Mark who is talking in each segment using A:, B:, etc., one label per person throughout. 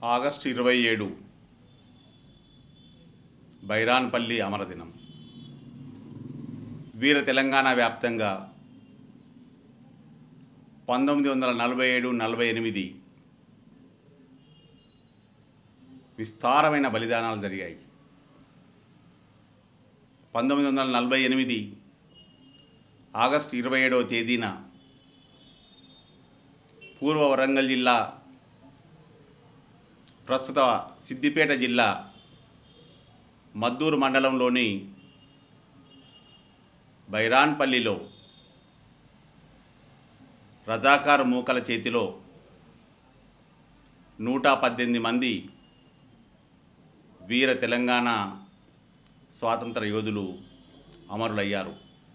A: August ఇరవై ఏడు బైరాన్పల్లి అమరదినం వీర తెలంగాణ వ్యాప్తంగా పంతొమ్మిది వందల నలభై ఏడు నలభై ఎనిమిది విస్తారమైన బలిదానాలు జరిగాయి పంతొమ్మిది వందల నలభై ఎనిమిది ఆగస్టు ఇరవై ఏడవ తేదీన పూర్వ వరంగల్ జిల్లా ప్రస్తుత సిద్దిపేట జిల్లా మద్దూరు మండలంలోని బైరాన్పల్లిలో రజాకార్ మూకల చేతిలో నూట పద్దెనిమిది మంది వీర తెలంగాణ స్వాతంత్ర యోధులు అమరులయ్యారు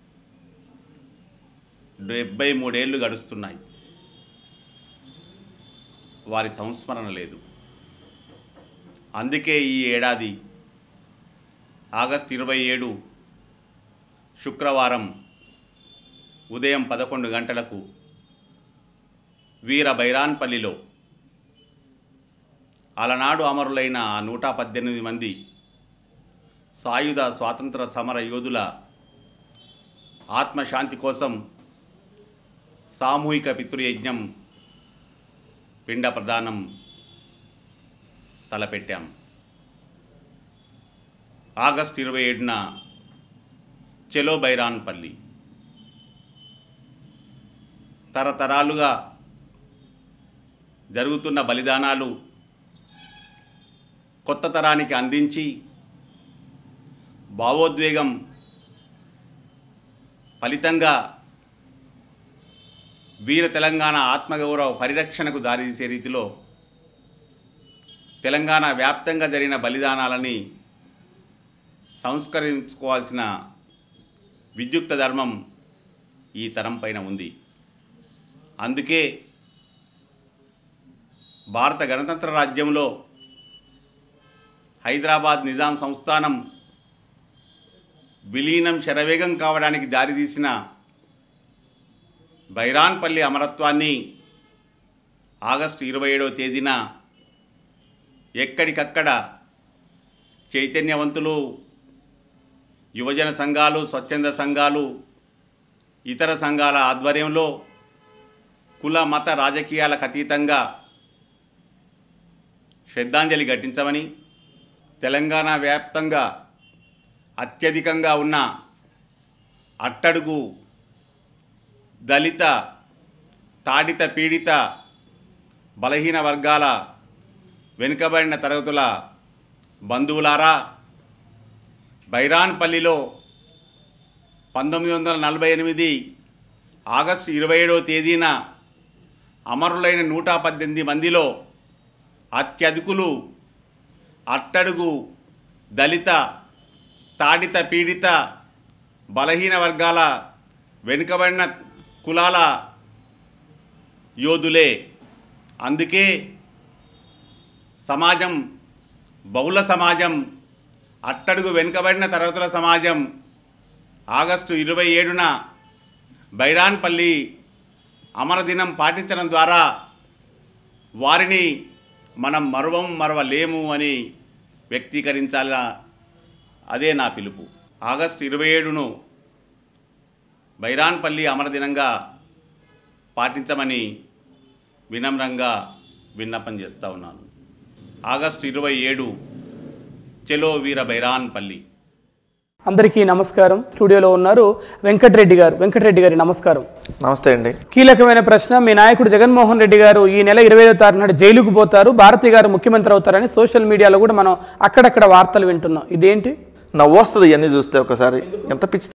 A: డెబ్బై మూడేళ్లు గడుస్తున్నాయి వారి సంస్మరణ లేదు అందుకే ఈ ఏడాది ఆగస్ట్ ఇరవై ఏడు శుక్రవారం ఉదయం పదకొండు గంటలకు వీర బైరాన్పల్లిలో అలనాడు అమరులైన ఆ నూట పద్దెనిమిది మంది సాయుధ స్వాతంత్ర సమర యోధుల ఆత్మశాంతి కోసం సామూహిక పితృయజ్ఞం పిండ ప్రదానం తలపెట్టాం ఆగస్ట్ ఇరవై ఏడున చెలో బైరాన్పల్లి తరతరాలుగా జరుగుతున్న బలిదానాలు కొత్త తరానికి అందించి భావోద్వేగం ఫలితంగా వీర తెలంగాణ ఆత్మగౌరవ పరిరక్షణకు దారితీసే రీతిలో తెలంగాణ వ్యాప్తంగా జరిగిన బలిదానాలని సంస్కరించుకోవాల్సిన విద్యుక్త ధర్మం ఈ తరం పైన ఉంది అందుకే భారత గణతంత్ర రాజ్యంలో హైదరాబాద్ నిజాం సంస్థానం విలీనం శరవేగం కావడానికి దారితీసిన బైరాన్పల్లి అమరత్వాన్ని ఆగస్టు ఇరవై ఏడవ తేదీన ఎక్కడికక్కడ చైతన్యవంతులు యువజన సంఘాలు స్వచ్ఛంద సంఘాలు ఇతర సంఘాల ఆధ్వర్యంలో కుల మత రాజకీయాలకు అతీతంగా శ్రద్ధాంజలి ఘటించమని తెలంగాణ వ్యాప్తంగా అత్యధికంగా ఉన్న అట్టడుగు దళిత తాడిత పీడిత బలహీన వర్గాల వెనుకబడిన తరగతుల బంధువులారా బైరాన్పల్లిలో పంతొమ్మిది వందల నలభై ఎనిమిది ఆగస్టు ఇరవై ఏడవ తేదీన అమరులైన నూట పద్దెనిమిది మందిలో అత్యధికులు అట్టడుగు దళిత తాడిత పీడిత బలహీన వర్గాల వెనుకబడిన కులాల యోధులే అందుకే సమాజం బహుళ సమాజం అట్టడుగు వెనుకబడిన తరగతుల సమాజం ఆగస్టు ఇరవై ఏడున బైరాన్పల్లి అమరదినం పాటించడం ద్వారా వారిని మనం మరువం మరవలేము అని వ్యక్తీకరించాల అదే నా పిలుపు ఆగస్టు ఇరవై ఏడును బైరాన్పల్లి అమరదినంగా పాటించమని వినమ్రంగా విన్నపం చేస్తూ ఉన్నాను ఆగస్టు ఇరవై ఏడు చెలో వీర బైరాన్పల్లి
B: అందరికీ నమస్కారం స్టూడియోలో ఉన్నారు వెంకటరెడ్డి గారు వెంకటరెడ్డి గారి నమస్కారం
C: నమస్తే అండి
B: కీలకమైన ప్రశ్న మీ నాయకుడు జగన్మోహన్ రెడ్డి గారు ఈ నెల ఇరవై ఐదో తారీఖు నాడు జైలుకు పోతారు భారతి గారు ముఖ్యమంత్రి అవుతారని సోషల్ మీడియాలో కూడా మనం అక్కడక్కడ వార్తలు వింటున్నాం ఇదేంటి
C: నవ్వు వస్తుంది ఇవన్నీ చూస్తే ఒకసారి ఎంత పిచ్చి